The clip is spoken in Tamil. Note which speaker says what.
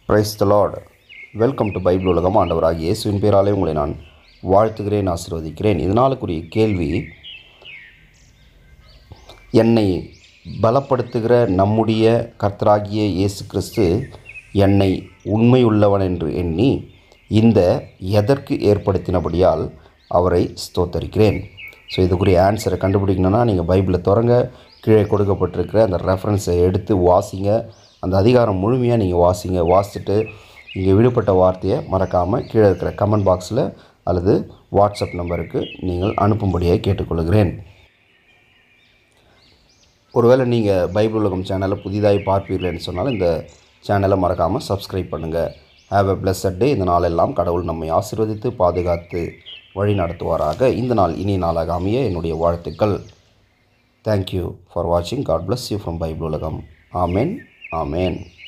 Speaker 1: price the Lord welcome to Bible உலகம் ஆண்டவராகிய இயேசுவின் பேராலே உங்களை நான் வாழ்த்துகிறேன் ஆசீர்வதிக்கிறேன் இதனாலுக்குரிய கேள்வி என்னை பலப்படுத்துகிற நம்முடைய கர்த்தராகிய இயேசு கிறிஸ்து என்னை உண்மையுள்ளவன் என்று எண்ணி இந்த எதற்கு ஏற்படுத்தினபடியால் அவரை ஸ்தோத்தரிக்கிறேன் ஸோ இதுக்குரிய ஆன்சரை கண்டுபிடிக்கணும்னா நீங்கள் பைபிளை திறங்க கீழே கொடுக்கப்பட்டிருக்கிற அந்த ரெஃபரன்ஸை எடுத்து வாசிங்க அந்த அதிகாரம் முழுமையாக நீங்கள் வாசிங்க வாசிச்சுட்டு இங்கே விடுபட்ட வார்த்தையை மறக்காமல் கீழே இருக்கிற கமெண்ட் பாக்ஸில் அல்லது வாட்ஸ்அப் நம்பருக்கு நீங்கள் அனுப்பும்படியாக கேட்டுக்கொள்கிறேன் ஒருவேளை நீங்கள் பைபிள் உலகம் சேனலை புதிதாய் பார்ப்பீர்கள்னு சொன்னாலும் இந்த சேனலை மறக்காமல் சப்ஸ்கிரைப் பண்ணுங்கள் ஹேவ் எ பிளஸட் டே இந்த நாளெல்லாம் கடவுள் நம்மை ஆசீர்வதித்து பாதுகாத்து வழி நடத்துவாராக இந்த நாள் இனிய நாளாக அமைய என்னுடைய வாழ்த்துக்கள் தேங்க்யூ ஃபார் வாட்சிங் God bless you from Bible உலகம் ஆமேன் ஆமேன்